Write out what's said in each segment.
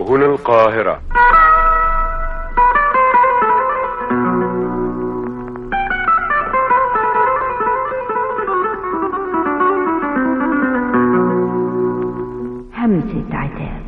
هنا القاهرة همسة عتاب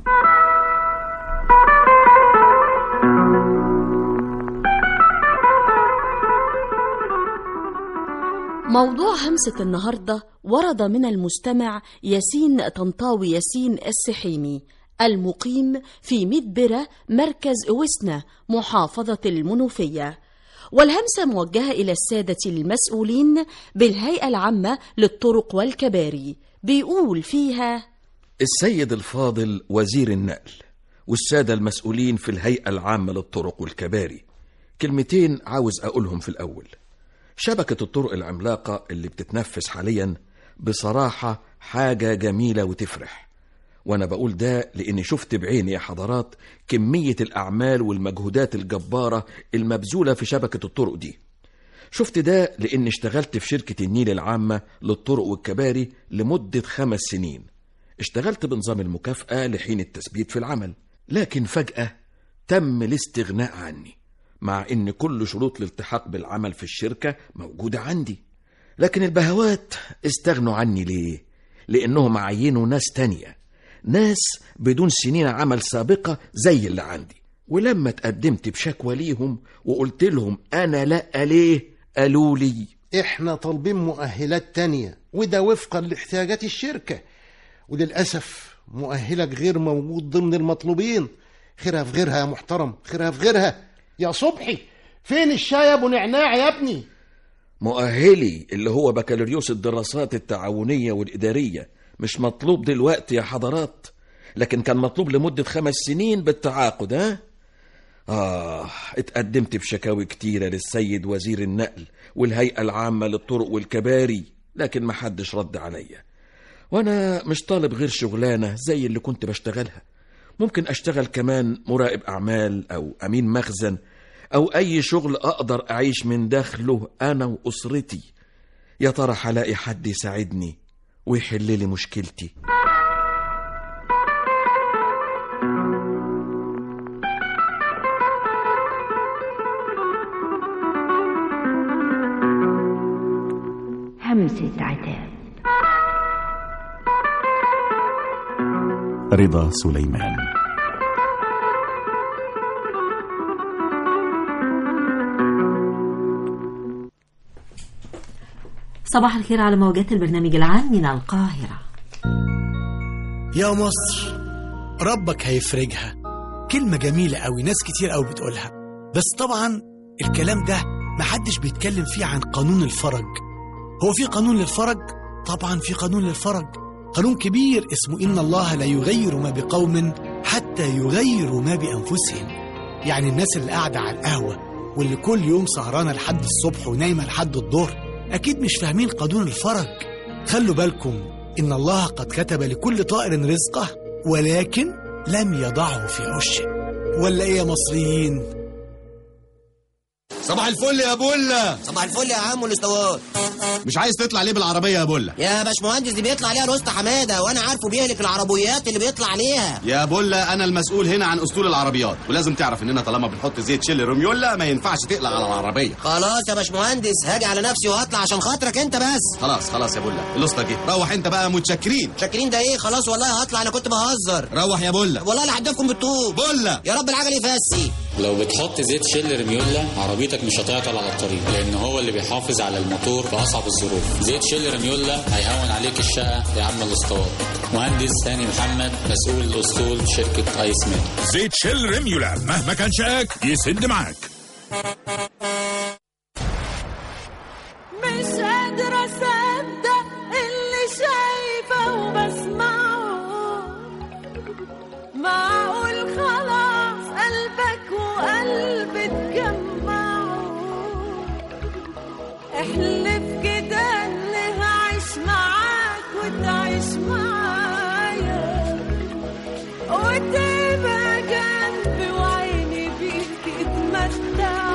موضوع همسة النهاردة ورد من المستمع ياسين طنطاوي ياسين السحيمي المقيم في مدبرة مركز وسنة محافظة المنوفية والهمسة موجهة إلى السادة المسؤولين بالهيئة العامة للطرق والكباري بيقول فيها السيد الفاضل وزير النقل والسادة المسؤولين في الهيئة العامة للطرق والكباري كلمتين عاوز أقولهم في الأول شبكة الطرق العملاقة اللي بتتنفس حاليا بصراحة حاجة جميلة وتفرح وأنا بقول ده لأني شفت بعيني يا حضرات كمية الأعمال والمجهودات الجبارة المبذولة في شبكة الطرق دي شفت ده لأني اشتغلت في شركة النيل العامة للطرق والكباري لمدة خمس سنين اشتغلت بنظام المكافأة لحين التثبيت في العمل لكن فجأة تم الاستغناء عني مع ان كل شروط الالتحاق بالعمل في الشركة موجودة عندي لكن البهوات استغنوا عني ليه؟ لانهم عينوا ناس تانية ناس بدون سنين عمل سابقة زي اللي عندي ولما تقدمت بشكوى ليهم وقلت لهم انا لا ليه قالوا لي احنا طالبين مؤهلات تانية وده وفقا لاحتياجات الشركة وللأسف مؤهلك غير موجود ضمن المطلوبين خيرها في غيرها يا محترم خيرها في غيرها يا صبحي فين الشاي يا ابو نعناع يا ابني مؤهلي اللي هو بكالوريوس الدراسات التعاونية والإدارية مش مطلوب دلوقتي يا حضرات لكن كان مطلوب لمدة خمس سنين بالتعاقد ها؟ آه اتقدمت بشكاوي كتيرة للسيد وزير النقل والهيئة العامة للطرق والكباري لكن محدش رد عليا وأنا مش طالب غير شغلانة زي اللي كنت بشتغلها ممكن أشتغل كمان مراقب أعمال أو أمين مخزن أو أي شغل أقدر أعيش من دخله أنا وأسرتي يا ترى هلاقي حد يساعدني ويحل لي مشكلتي همسة عتاب رضا سليمان صباح الخير على موجات البرنامج العام من القاهرة يا مصر ربك هيفرجها كلمة جميلة قوي ناس كتير قوي بتقولها بس طبعا الكلام ده محدش بيتكلم فيه عن قانون الفرج هو في قانون للفرج طبعا في قانون للفرج قانون كبير اسمه إن الله لا يغير ما بقوم حتى يغيروا ما بأنفسهم يعني الناس اللي قاعدة على القهوة واللي كل يوم سهرانة لحد الصبح ونايمة لحد الظهر أكيد مش فاهمين قانون الفرج خلوا بالكم إن الله قد كتب لكل طائر رزقه ولكن لم يضعه في عشه ولا إيه يا مصريين؟ صباح الفل يا بولا صباح الفل يا عم الاسطوات مش عايز تطلع ليه بالعربيه يا بولا يا باشمهندس دي بيطلع عليها الوسطى حماده وانا عارفه بيهلك العربيات اللي بيطلع عليها يا بولا انا المسؤول هنا عن اسطول العربيات ولازم تعرف اننا طالما بنحط زيت شيل روميولا ما ينفعش تقلع على العربيه خلاص يا باشمهندس هاجي على نفسي وهطلع عشان خاطرك انت بس خلاص خلاص يا بولا الاسطى جه روح انت بقى متشكرين شاكرين ده ايه خلاص والله هطلع انا كنت بهزر روح يا بولا والله لا هدفكم بالطوب بولا يا رب العجل يفسي لو بتحط زيت شيل رميولا عربيتك مش هتعطل على الطريق لان هو اللي بيحافظ على الموتور في اصعب الظروف زيت شيل رميولا هيهون عليك الشقه يا عم الاسطوات مهندس هاني محمد مسؤول الاسطول شركه ايس مان زيت شيل ريميولا مهما كان شقاك يسد معاك مش قادرة أصدق اللي شايفة وبسمعه معقول خلاص قلبك وقلبي اتجمعوا احلف كده اني هعيش معاك وتعيش معايا وتبقى جنبي وعيني بيك اتمتع